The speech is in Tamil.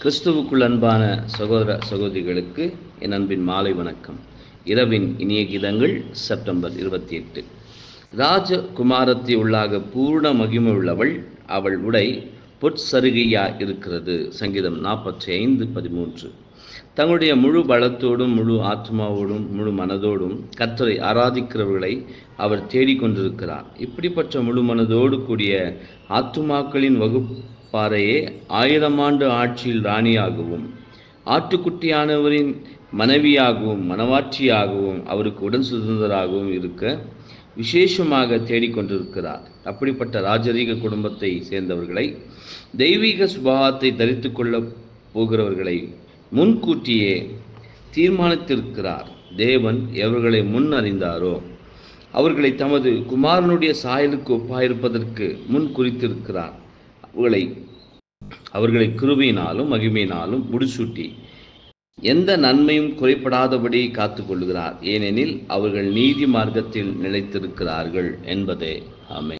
கிறிஸ்துவுக்குள் அன்பான சகோதர சகோதரிகளுக்கு என் அன்பின் மாலை வணக்கம் இரவின் இனிய கீதங்கள் செப்டம்பர் இருபத்தி எட்டு ராஜகுமாரத்தை உள்ளாக பூர்ண மகிமை உள்ளவள் அவள் உடை பொற்சருகையா இருக்கிறது சங்கீதம் நாற்பத்தி ஐந்து பதிமூன்று தங்களுடைய முழு பலத்தோடும் முழு ஆத்மாவோடும் முழு மனதோடும் கர்த்தரை ஆராதிக்கிறவர்களை அவர் தேடிக்கொண்டிருக்கிறார் இப்படிப்பட்ட முழு மனதோடு கூடிய ஆத்துமாக்களின் வகுப்பாரையே ஆயிரம் ஆண்டு ஆட்சியில் ராணியாகவும் ஆட்டுக்குட்டியானவரின் மனைவியாகவும் மனவாட்சியாகவும் அவருக்கு உடன் சுதந்திராகவும் இருக்க விசேஷமாக தேடிக்கொண்டிருக்கிறார் அப்படிப்பட்ட ராஜரீக குடும்பத்தை சேர்ந்தவர்களை தெய்வீக சுபாவத்தை தரித்து கொள்ளப் போகிறவர்களை முன்கூட்டியே தீர்மானித்திருக்கிறார் தேவன் எவர்களை முன் அறிந்தாரோ அவர்களை தமது குமாரனுடைய சாயலுக்கு ஒப்பாயிருப்பதற்கு முன் குறித்திருக்கிறார் அவர்களை அவர்களை கிருபையினாலும் மகிமையினாலும் முடிசூட்டி எந்த நன்மையும் குறைபடாதபடி காத்து கொள்கிறார் ஏனெனில் அவர்கள் நீதி மார்க்கத்தில் நிலைத்திருக்கிறார்கள் என்பதே ஆமை